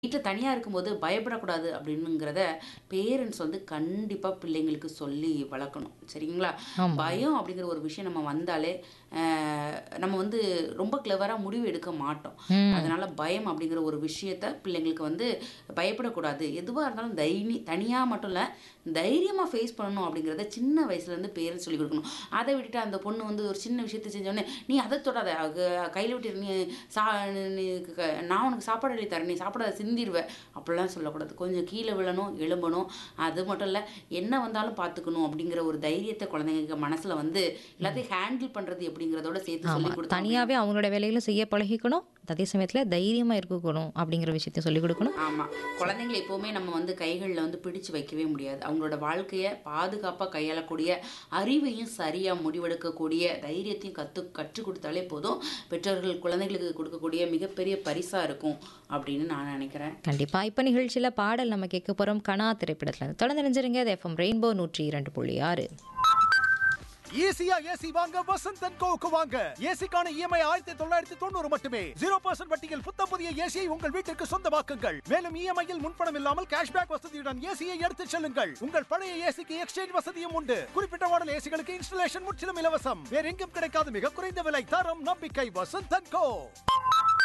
வீட்டில் தனியாக இருக்கும்போது பயப்படக்கூடாது அப்படின்னுங்கிறத பேரண்ட்ஸ் வந்து கண்டிப்பாக பிள்ளைங்களுக்கு சொல்லி வளர்க்கணும் சரிங்களா ஆமா. பயம் அப்படிங்கிற ஒரு விஷயம் நம்ம வந்தாலே அஹ், நம்ம வந்து ரொம்ப கிளவராக முடிவு எடுக்க மாட்டோம் ம். அதனால பயம் அப்படிங்கிற ஒரு விஷயத்த பிள்ளைங்களுக்கு வந்து பயப்படக்கூடாது எதுவாக இருந்தாலும் தைரி தனியாக மட்டும் இல்லை தைரியமாக ஃபேஸ் பண்ணணும் அப்படிங்கிறத சின்ன வயசுலேருந்து பேரண்ட்ஸ் சொல்லி கொடுக்கணும் அதை விட்டுட்டு அந்த பொண்ணு வந்து ஒரு சின்ன விஷயத்த செஞ்சோடனே நீ அதை தொடாத அக- கையில் விட்டு நீ சா நீ க- நான் உனக்கு சாப்பாடு எழுதி தரேன் நீ சாப்பாடு சிந்திடுவேன் அப்படிலாம் சொல்லக்கூடாது கொஞ்சம் கீழே விழணும் எழும்பணும் அது மட்டும் இல்லை என்ன வந்தாலும் பார்த்துக்கணும் அப்படிங்கிற ஒரு தைரியத்தை குழந்தைங்க மனசில் வந்து எல்லாத்தையும் ஹேண்டில் பண்ணுறது எப்படிங்கிறதோட சேர்த்து சொல்லி ஆமா கொடுத்தோம் தனியாவே அவங்களோட வேலைகளை செய்ய பழகிக்கணும் அதே சமயத்துல தைரியமா இருக்கணும் அப்படிங்கிற விஷயத்தையும் சொல்லிக் கொடுக்கணும் ஆமா குழந்தைங்களை எப்பவுமே நம்ம வந்து கைகளில் வந்து பிடிச்சு வைக்கவே முடியாது அவங்களோட வாழ்க்கையை பாதுகாப்பாக கையாளக்கூடிய அறிவையும் சரியா முடிவெடுக்கக்கூடிய தைரியத்தையும் கத்து கற்றுக் கொடுத்தாலே போதும் பெற்றோர்கள் குழந்தைகளுக்கு கொடுக்கக்கூடிய மிகப்பெரிய பரிசா இருக்கும் அப்படின்னு நான் நினைக்கிறேன் கண்டிப்பா இப்ப நிகழ்ச்சியில பாடல் நம்ம கேட்க போறோம் கனா திரைப்படத்துல இருந்து. தொடர்ந்து நினைஞ்சிருங்க எஃப்எம் ரெயின்போ நூற்றி இரண்டு புள்ளி ஆறு ஈஸியா ஏசி வாங்க வசந்த் அண்ட் கோவுக்கு வாங்க ஏசிக்கான இஎம்ஐ ஆயிரத்தி தொள்ளாயிரத்தி தொண்ணூறு மட்டுமே ஜீரோ பர்சன்ட் வட்டியில் புத்த புதிய ஏசியை உங்கள் வீட்டிற்கு சொந்தமாக்குங்கள் மேலும் இஎம்ஐயில் முன்பணம் இல்லாமல் கேஷ்பேக் வசதியுடன் ஏசியை எடுத்துச் செல்லுங்கள் உங்கள் பழைய ஏசிக்கு எக்ஸ்சேஞ்ச் வசதியும் உண்டு குறிப்பிட்ட மாடல் ஏசிகளுக்கு இன்ஸ்டலேஷன் முற்றிலும் இலவசம் வேற எங்கும் கிடைக்காத மிக குறைந்த விலை தரம் நம்பிக்கை வசந்த் அண்ட் கோ